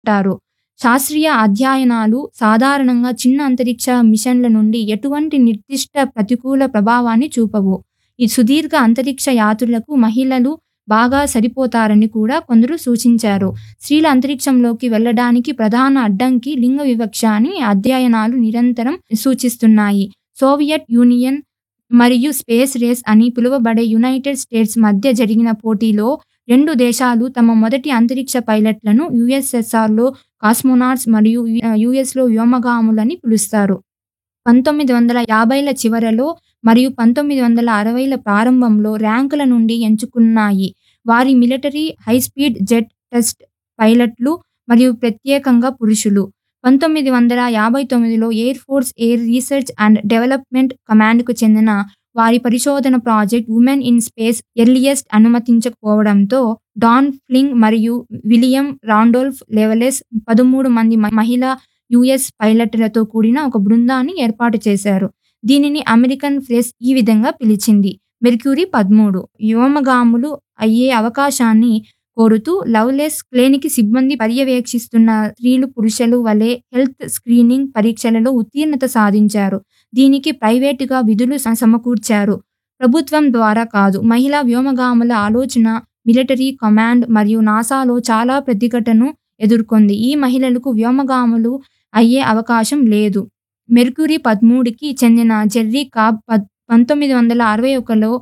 అంటారు. శాస్త్రీయ అధ్యయనాలు సాధారణంగా చిన్న అంతరిక్ష మిషన్ల నుండి ఎటువంటి నిర్దిష్ట ప్రతికూల ప్రభావాన్ని చూపవు. ఈ సుదీర్ఘ అంతరిక్ష యాత్రలకు మహిళలు బాగా సరిపోతారని కూడా కొందరు సూచించారు. స్త్రీల అంతరిక్షంలోకి వెళ్లడానికి ప్రధాన అడ్డంకి లింగ వివక్ష అని అధ్యయనాలు నిరంతరం సూచిస్తున్నాయి. సోవియట్ యూనియన్ మరియు స్పేస్ రేస్ అని పిలువబడే యునైటెడ్ స్టేట్స్ మధ్య జరిగిన పోటీలో రెండు దేశాలు తమ మొదటి అంతరిక్ష పైలట్లను యుఎస్ఎస్ఆర్లో కాస్మోనాట్స్ మరియు యుఎస్లో వ్యోమగాములని పిలుస్తారు. పంతొమ్మిది వందల యాభైల చివరలో మరియు పంతొమ్మిది వందల అరవైల ప్రారంభంలో ర్యాంకుల నుండి ఎంచుకున్నాయి. వారి మిలిటరీ హైస్పీడ్ జెట్ టెస్ట్ పైలట్లు మరియు ప్రత్యేకంగా పురుషులు. పంతొమ్మిది వందల యాభై తొమ్మిదిలో air force air research and development కమాండ్కు చెందిన వారి పరిశోధన project women in space earliest అనుమతించకపోవడంతో డాన్ ఫ్లింగ్ మరియు విలియం రాండోల్ఫ్ లెవెలెస్ పదమూడు మంది మహిళా యుఎస్ పైలట్లతో కూడిన ఒక బృందాన్ని ఏర్పాటు చేశారు. దీనిని అమెరికన్ ప్రెస్ ఈ విధంగా పిలిచింది మెర్క్యూరీ పదమూడు వ్యోమగాములు అయ్యే అవకాశాన్ని కోరుతూ లవ్లెస్ క్లేనికి సిబ్బంది పర్యవేక్షిస్తున్న స్త్రీలు పురుషుల వలె హెల్త్ స్క్రీనింగ్ పరీక్షలలో ఉత్తీర్ణత సాధించారు. దీనికి ప్రైవేటుగా విధులు సమకూర్చారు. ప్రభుత్వం ద్వారా కాదు. మహిళా వ్యోమగాముల ఆలోచన మిలిటరీ కమాండ్ మరియు నాసాలో చాలా ప్రతిఘటనను ఎదుర్కొంది. ఈ మహిళలకు వ్యోమగాములు అయ్యే అవకాశం లేదు. మెర్క్యూరీ పదమూడుకి చెందిన జెర్రీ కాబ్ పంతొమ్మిది వందల అరవై ఒకటిలో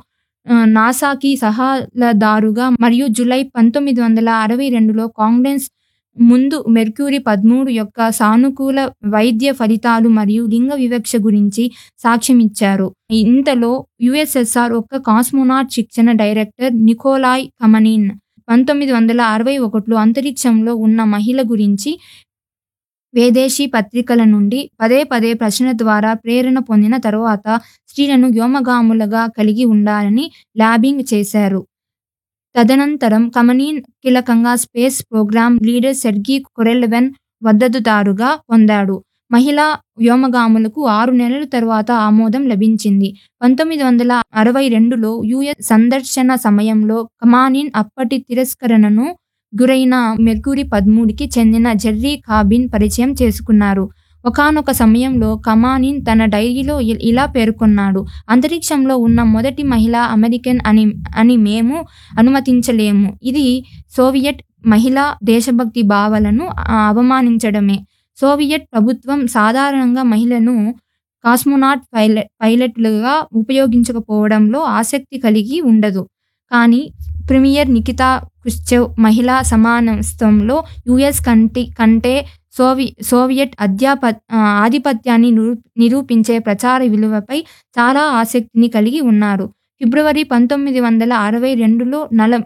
నాసాకి సలహాదారుగా మరియు జూలై పంతొమ్మిది వందల అరవై రెండులో కాంగ్రెస్ ముందు మెర్క్యూరీ పదమూడు యొక్క సానుకూల వైద్య ఫలితాలు మరియు లింగ వివక్ష గురించి సాక్ష్యమిచ్చారు. ఇంతలో యుఎస్ఎస్ఆర్ ఒక కాస్మోనాట్ శిక్షణ డైరెక్టర్ నికోలాయ్ కమనిన్ పంతొమ్మిది వందల అరవై ఒకటిలో అంతరిక్షంలో ఉన్న మహిళ గురించి విదేశీ పత్రికల నుండి పదే పదే ప్రశ్నల ద్వారా ప్రేరణ పొందిన తరువాత స్త్రీలను వ్యోమగాములుగా కలిగి ఉండాలని లాబింగ్ చేశారు. తదనంతరం కమనిన్ కీలకంగా space programme leader Sergei Korolev మద్దతుదారుగా పొందాడు. మహిళా వ్యోమగాములకు ఆరు నెలల తరువాత ఆమోదం లభించింది. పంతొమ్మిది వందల అరవై రెండులో యుఎస్ సందర్శన సమయంలో కమానిన్ అప్పటి తిరస్కరణకు గురైన మెర్క్యూరీ పదమూడుకి చెందిన జెర్రీ కాబిన్ పరిచయం చేసుకున్నారు. ఒకానొక సమయంలో కమానిన్ తన డైరీలో ఇలా పేర్కొన్నాడు అంతరిక్షంలో ఉన్న మొదటి మహిళ అమెరికన్ అని మేము అనుమతించలేము. ఇది సోవియట్ మహిళా దేశభక్తి భావనలను అవమానించడమే. సోవియట్ ప్రభుత్వం సాధారణంగా మహిళలను కాస్మోనాట్ పైలట్లుగా ఉపయోగించకపోవడంలో ఆసక్తి కలిగి ఉండదు. కానీ ప్రీమియర్ నికితా క్రుష్చెవ్ మహిళా సమానత్వంలో యుఎస్ కంటే సోవియట్ ఆధిపత్యాన్ని నిరూపించే ప్రచార విలువపై చాలా ఆసక్తిని కలిగి ఉన్నారు. ఫిబ్రవరి పంతొమ్మిది వందల అరవై రెండులో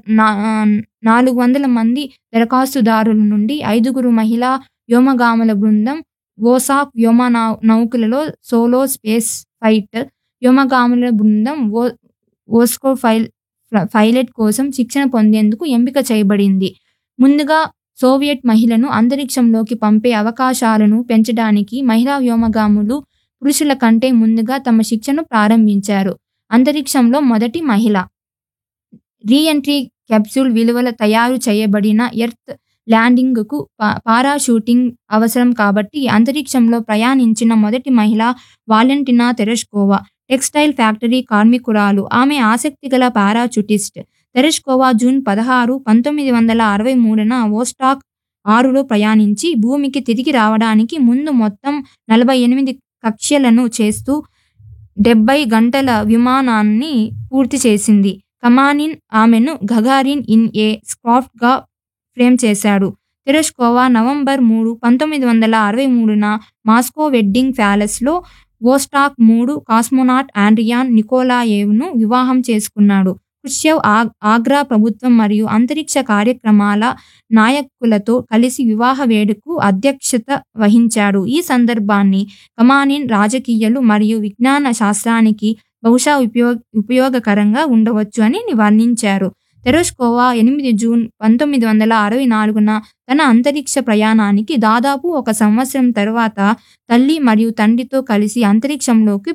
నాలుగు వందల మంది దరఖాస్తుదారుల నుండి ఐదుగురు మహిళా వ్యోమగాముల బృందం వోసాక్ వ్యోమనౌకలో సోలో స్పేస్ ఫ్లైట్ వ్యోమగాముల బృందం వోస్కో పైలట్ కోసం శిక్షణ పొందేందుకు ఎంపిక చేయబడింది. ముందుగా సోవియట్ మహిళలను అంతరిక్షంలోకి పంపే అవకాశాలను పెంచడానికి మహిళా వ్యోమగాములు పురుషుల కంటే ముందుగా తమ శిక్షణను ప్రారంభించారు. అంతరిక్షంలో మొదటి మహిళ రీ ఎంట్రీ క్యాప్సూల్ విలువల తయారు చేయబడిన ఎర్త్ ల్యాండింగ్కు పారాషూటింగ్ అవసరం కాబట్టి అంతరిక్షంలో ప్రయాణించిన మొదటి మహిళ వాలెంటినా తెరెష్కోవా టెక్స్టైల్ ఫ్యాక్టరీ కార్మికురాలు. ఆమె ఆసక్తిగల పారాచూటిస్ట్. తెరెష్కోవా జూన్ పదహారు, పంతొమ్మిది వందల అరవై మూడున వోస్టాక్ ఆరులో ప్రయాణించి భూమికి తిరిగి రావడానికి ముందు మొత్తం నలభై ఎనిమిది కక్ష్యలను చేస్తూ డెబ్బై గంటల విమానాన్ని పూర్తి చేసింది. కమానిన్ ఆమెను గగారిన్ ఇన్ ఏ క్రాఫ్ట్గా ఫ్రేమ్ చేశాడు. తెరెష్కోవా నవంబర్ మూడు, పంతొమ్మిది వందల అరవై మూడున మాస్కో వెడ్డింగ్ ప్యాలెస్లో వోస్టాక్ మూడు కాస్మోనాట్ ఆండ్రియాన్ నికోలాయేవ్ను వివాహం చేసుకున్నాడు. క్రుష్చెవ్ ఆగ్రా ప్రభుత్వం మరియు అంతరిక్ష కార్యక్రమాల నాయకులతో కలిసి వివాహ వేడుకకు అధ్యక్షత వహించాడు. ఈ సందర్భాన్ని కమానిన్ రాజకీయాలు మరియు విజ్ఞాన శాస్త్రానికి బహుశా ఉపయోగకరంగా ఉండవచ్చు అని వర్ణించారు. తెరెష్కోవా ఎనిమిది జూన్, పంతొమ్మిది వందల అరవై నాలుగున తన అంతరిక్ష ప్రయాణానికి దాదాపు ఒక సంవత్సరం తరువాత తల్లి మరియు తండ్రితో కలిసి అంతరిక్షంలోకి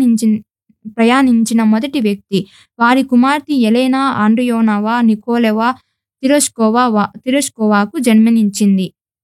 ప్రయాణించిన మొదటి వ్యక్తి. వారి కుమార్తె యెలెనా ఆండ్రియోనోవా నికోలెవా తెరెష్కోవాకు జన్మనిచ్చింది.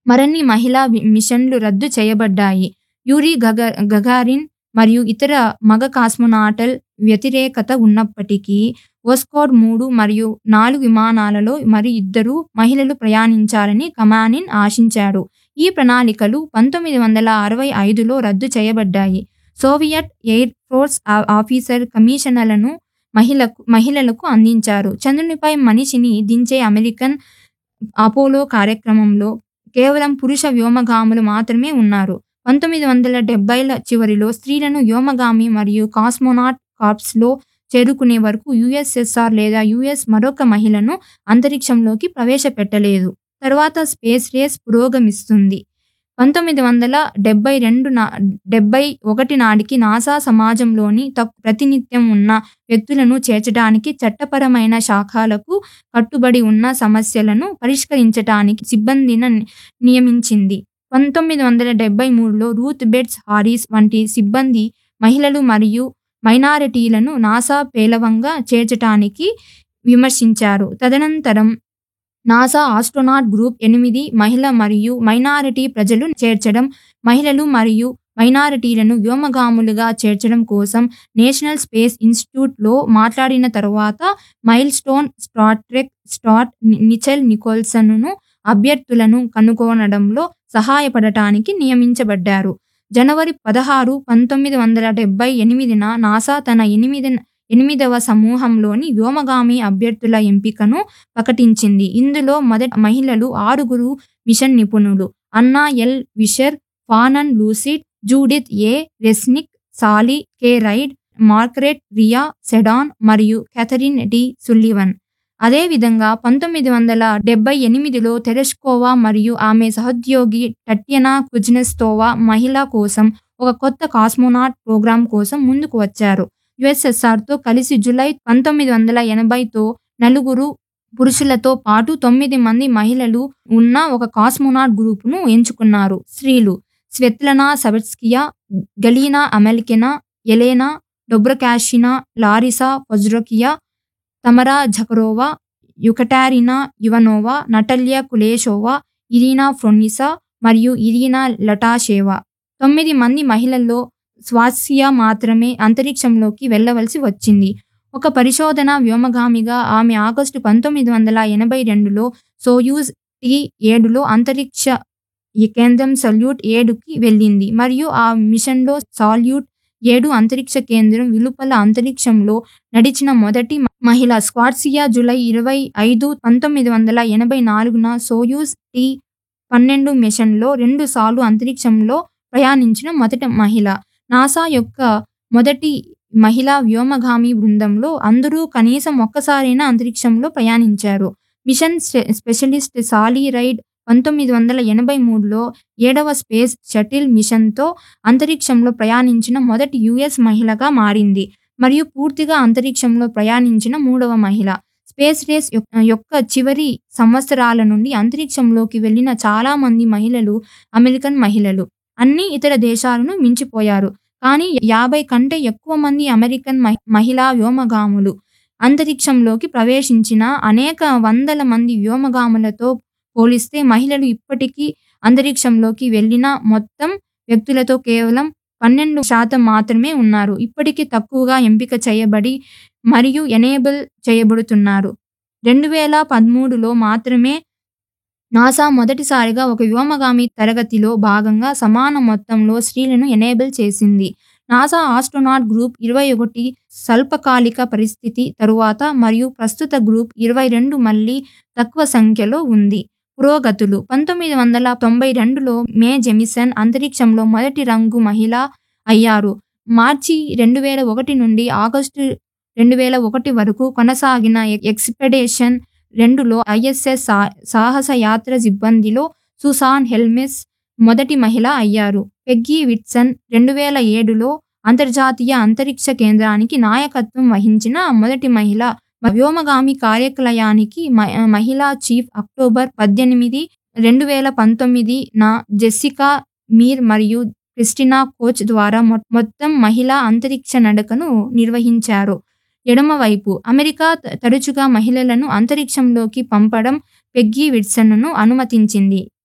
మరిన్ని మహిళా వి మిషన్లు రద్దు చేయబడ్డాయి. యూరీ గగ గగారిన్ మరియు ఇతర మగ కాస్మోనాటల్ వ్యతిరేకత ఉన్నప్పటికీ వోస్కోడ్ మూడు మరియు నాలుగు విమానాలలో మరి ఇద్దరు మహిళలు ప్రయాణించాలని కమానిన్ ఆశించాడు. ఈ ప్రణాళికలు పంతొమ్మిది వందల అరవై ఐదులో రద్దు చేయబడ్డాయి. సోవియట్ ఎయిర్ ఫోర్స్ ఆ ఆఫీసర్ కమిషన్లను మహిళకు మహిళలకు అందించారు. చంద్రునిపై మనిషిని దించే అమెరికన్ అపోలో కార్యక్రమంలో కేవలం పురుష వ్యోమగాములు మాత్రమే ఉన్నారు. పంతొమ్మిది వందల డెబ్బైల చివరిలో స్త్రీలను వ్యోమగామి మరియు కాస్మోనాట్ కార్ప్స్లో చేరుకునే వరకు యుఎస్ఎస్ఆర్ లేదా యుఎస్ మరొక మహిళను అంతరిక్షంలోకి ప్రవేశపెట్టలేదు. తరువాత స్పేస్ రేస్ పురోగమిస్తుంది. పంతొమ్మిది వందల డెబ్బై రెండు నా డెబ్బై ఒకటి నాటికి నాసా సమాజంలోని తక్ ప్రాతినిధ్యం ఉన్న వ్యక్తులను చేర్చడానికి చట్టపరమైన శాఖలకు కట్టుబడి ఉన్న సమస్యలను పరిష్కరించటానికి సిబ్బందిని నియమించింది. పంతొమ్మిది వందల డెబ్బై మూడులో రూత్ బెట్స్ హారిస్ వంటి సిబ్బంది మహిళలు మరియు మైనారిటీలను నాసా పేలవంగా చేర్చటానికి విమర్శించారు. తదనంతరం నాసా ఆస్ట్రోనాట్ గ్రూప్ ఎనిమిది మహిళ మరియు మైనారిటీ ప్రజలు చేర్చడం, మహిళలు మరియు మైనారిటీలను వ్యోమగాములుగా చేర్చడం కోసం నేషనల్ స్పేస్ ఇన్స్టిట్యూట్లో మాట్లాడిన తరువాత మైల్స్టోన్ స్టార్ట్రెక్ స్టార్ట్ నిచెల్ నికోల్సన్ను అభ్యర్థులను కనుగొనడంలో సహాయపడటానికి నియమించబడ్డారు. జనవరి పదహారు, పంతొమ్మిది వందల డెబ్బై ఎనిమిదిన నాసా తన ఎనిమిది ఎనిమిదవ సమూహంలోని వ్యోమగామి అభ్యర్థుల ఎంపికను ప్రకటించింది. ఇందులో మొదటి మహిళలు ఆరుగురు మిషన్ నిపుణులు Anna L. Fisher, Shannon Lucid, Judith A. Resnik, Sally K. Ride, Margaret Rhea Seddon మరియు కేథరిన్ డి. సుల్లివన్. అదేవిధంగా పంతొమ్మిది వందల డెబ్బై ఎనిమిదిలో తెరెష్కోవా మరియు ఆమె సహోద్యోగి టట్యనా కుజ్నెత్సోవా మహిళ కోసం ఒక కొత్త కాస్మోనాట్ ప్రోగ్రాం కోసం ముందుకు వచ్చారు. యుఎస్ఎస్ఆర్తో కలిసి జూలై పంతొమ్మిది వందల ఎనభైతో నలుగురు పురుషులతో పాటు తొమ్మిది మంది మహిళలు ఉన్న ఒక కాస్మోనాట్ గ్రూపును ఎంచుకున్నారు. స్త్రీలు Svetlana Savitskaya, Galina Amelkina, Yelena Dobrokvashina, Larisa Pozharskaya, Tamara Zakharova, Yekaterina Ivanova, Natalya Kuleshova, Irina Pronina మరియు ఇరినా లటాషేవా. తొమ్మిది మంది మహిళల్లో స్వాత్సియా మాత్రమే అంతరిక్షంలోకి వెళ్ళవలసి వచ్చింది. ఒక పరిశోధనా వ్యోమగామిగా ఆమె ఆగస్టు పంతొమ్మిది వందల ఎనభై రెండులో సోయూజ్ టి ఏడులో అంతరిక్ష కేంద్రం సాల్యూట్ ఏడుకి వెళ్ళింది మరియు ఆ మిషన్లో సాల్యూట్ ఏడు అంతరిక్ష కేంద్రం వెలుపల అంతరిక్షంలో నడిచిన మొదటి మహిళ స్వాత్సియా జూలై ఇరవై ఐదు, పంతొమ్మిది వందల ఎనభై నాలుగున సోయూజ్ టి పన్నెండు మిషన్లో రెండుసార్లు అంతరిక్షంలో ప్రయాణించిన మొదటి మహిళ. నాసా యొక్క మొదటి మహిళా వ్యోమగామి బృందంలో అందరూ కనీసం ఒక్కసారైనా అంతరిక్షంలో ప్రయాణించారు. మిషన్ స్పెషలిస్ట్ సాలీ రైడ్ పంతొమ్మిది వందల ఎనభై మూడులో ఏడవ స్పేస్ షటిల్ మిషన్తో అంతరిక్షంలో ప్రయాణించిన మొదటి యుఎస్ మహిళగా మారింది మరియు పూర్తిగా అంతరిక్షంలో ప్రయాణించిన మూడవ మహిళ. స్పేస్ రేస్ యొక్క చివరి సంవత్సరాల నుండి అంతరిక్షంలోకి వెళ్లిన చాలా మంది మహిళలు అమెరికన్ మహిళలు. అన్ని ఇతర దేశాలను మించిపోయారు. కానీ యాభై కంటే ఎక్కువ మంది అమెరికన్ మహిళా వ్యోమగాములు అంతరిక్షంలోకి ప్రవేశించిన అనేక వందల మంది వ్యోమగాములతో పోలిస్తే మహిళలు ఇప్పటికీ అంతరిక్షంలోకి వెళ్లిన మొత్తం వ్యక్తులలో కేవలం పన్నెండు శాతం మాత్రమే ఉన్నారు. ఇప్పటికీ తక్కువగా ఎంపిక చేయబడి మరియు ఎనేబుల్ చేయబడుతున్నారు. రెండు వేల పదమూడులో మాత్రమే నాసా మొదటిసారిగా ఒక వ్యోమగామి తరగతిలో భాగంగా సమాన మొత్తంలో స్త్రీలను ఎనేబుల్ చేసింది. నాసా ఆస్ట్రోనాట్ గ్రూప్ ఇరవై ఒకటి స్వల్పకాలిక పరిస్థితి తరువాత మరియు ప్రస్తుత గ్రూప్ ఇరవై రెండు మళ్లీ తక్కువ సంఖ్యలో ఉంది. పురోగతులు పంతొమ్మిది వందల తొంభై రెండులో మే జెమిసన్ అంతరిక్షంలో మొదటి రంగు మహిళ అయ్యారు. మార్చి రెండు వేల ఒకటి నుండి ఆగస్టు రెండు వేల ఒకటి వరకు కొనసాగిన ఎక్స్పెడిషన్ రెండులో ఐఎస్ఎస్ సాహసయాత్ర సిబ్బందిలో సుసాన్ హెల్మ్స్ మొదటి మహిళ అయ్యారు. పెగ్గీ విట్సన్ రెండు వేల ఏడులో అంతర్జాతీయ అంతరిక్ష కేంద్రానికి నాయకత్వం వహించిన మొదటి మహిళ. వ్యోమగామి కార్యాలయానికి మహిళా చీఫ్ అక్టోబర్ పద్దెనిమిది, రెండు వేల పంతొమ్మిదిన జెస్సికా మీర్ మరియు క్రిస్టినా కోచ్ ద్వారా మొత్తం మహిళా అంతరిక్ష నడకను నిర్వహించారు. ఎడమవైపు అమెరికా తరచుగా మహిళలను అంతరిక్షంలోకి పంపడం పెగ్గీ విట్సన్ను అనుమతించింది.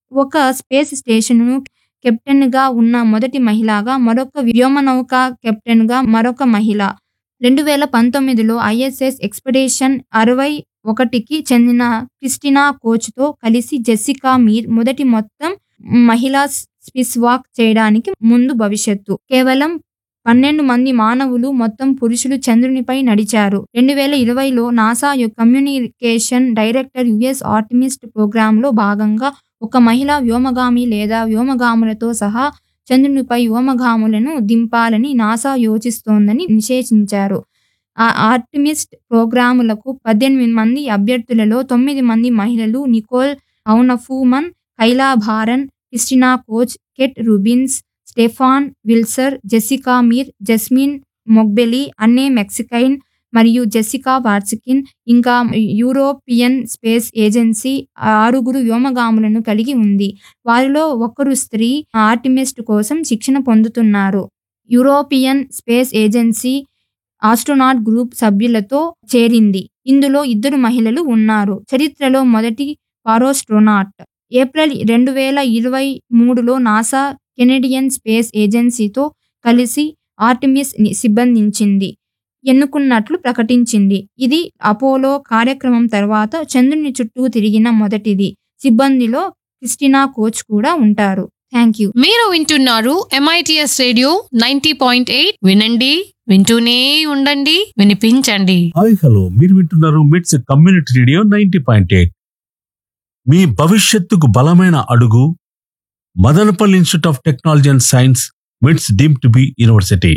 ఒక స్పేస్ స్టేషన్‌ను కెప్టెన్‌గా ఉన్న మొదటి మహిళగా, మరొక వ్యోమనౌక కెప్టెన్‌గా మరొక మహిళ. 2019లో ఐఎస్ఎస్ ఎక్స్‌పెడిషన్ 61కి చెందిన క్రిస్టినా కోచ్‌తో కలిసి జెసికా మీర్ మొదటి మొత్తం మహిళా స్పేస్‌వాక్ చేయడానికి ముందు భవిష్యత్తు. కేవలం 12 మంది మానవులు మొత్తం పురుషులు చంద్రునిపై నడిచారు. 2020లో NASA communication director US Artemis ప్రోగ్రామ్‌లో భాగంగా ఒక మహిళా వ్యోమగామి లేదా వ్యోమగాములతో సహా చంద్రునిపై వ్యోమగాములను దింపాలని నాసా యోచిస్తోందని విశ్లేషించారు. ఆ ఆర్టెమిస్ ప్రోగ్రాములకు 18 మంది అభ్యర్థులలో 9 మంది మహిళలు Nicole Aunapu Mann, Kayla Barron, Christina Koch, Kate Rubins, Stephanie Wilson, Jessica Meir, Jasmin Moghbeli, Anne McClain మరియు జెసికా వాట్కిన్ ఇంకా యూరోపియన్ స్పేస్ ఏజెన్సీ ఆరుగురు వ్యోమగాములను కలిగి ఉంది. వారిలో ఒకరు స్త్రీ. ఆర్టెమిస్ కోసం శిక్షణ పొందుతున్నారు. European space agency astronaut group సభ్యులతో చేరింది. ఇందులో ఇద్దరు మహిళలు ఉన్నారు. చరిత్రలో మొదటి ఫారోస్ట్రోనాట్. ఏప్రిల్ 2023లో నాసా కెనడియన్ స్పేస్ ఏజెన్సీతో కలిసి ఆర్టెమిస్ సిబ్బందించింది ఎన్నుకున్నట్లు ప్రకటించింది. ఇది అపోలో కార్యక్రమం తర్వాత చంద్రుని చుట్టూ తిరిగిన మొదటిది. సిబ్బందిలో క్రిస్టినా కోచ్ కూడా ఉంటారు. థాంక్యూ. మీరు వింటున్నారు MITS radio ninety point eight వినండి వింటూనే ఉండండి వినిపించండి హాయ్ హలో మీరు వింటున్నారు MITS community radio ninety point eight మీ భవిష్యత్తుకు బలమైన అడుగు Madanapalle institute of technology and science MITS deemed to be university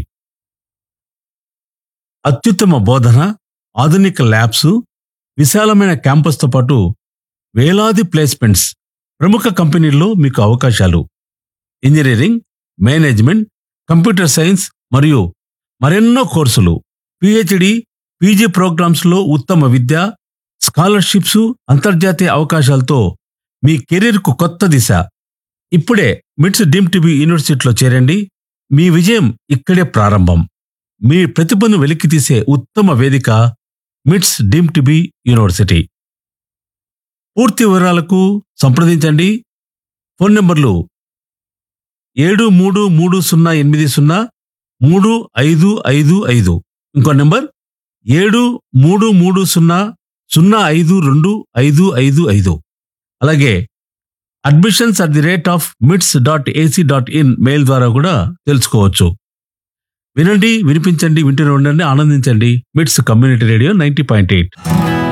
అత్యుత్తమ బోధన ఆధునిక ల్యాబ్స్ విశాలమైన క్యాంపస్తో పాటు వేలాది ప్లేస్మెంట్స్ ప్రముఖ కంపెనీల్లో మీకు అవకాశాలు ఇంజనీరింగ్ మేనేజ్మెంట్ కంప్యూటర్ సైన్స్ మరియు మరెన్నో కోర్సులు పిహెచ్డి పీజీ ప్రోగ్రామ్స్లో ఉత్తమ విద్య స్కాలర్షిప్స్ అంతర్జాతీయ అవకాశాలతో మీ కెరీర్కు కొత్త దిశ ఇప్పుడే మిట్స్ డీమ్ టీబీ యూనివర్సిటీలో చేరండి మీ విజయం ఇక్కడే ప్రారంభం మీ ప్రతిభను వెలికితీసే ఉత్తమ వేదిక మిట్స్ డీమ్ టీబీ యూనివర్సిటీ పూర్తి వివరాలకు సంప్రదించండి ఫోన్ నంబర్లు ఏడు మూడు మూడు సున్నా ఎనిమిది సున్నా మూడు ఐదు ఐదు ఐదు ఇంకో నెంబర్ ఏడు మూడు మూడు సున్నా సున్నా ఐదు రెండు ఐదు ఐదు ఐదు అలాగే admissions at the rate of MITS dot AC dot in mail ద్వారా కూడా తెలుసుకోవచ్చు వినండి వినిపించండి వింటూనే ఉండండి ఆనందించండి MITS community radio ninety point eight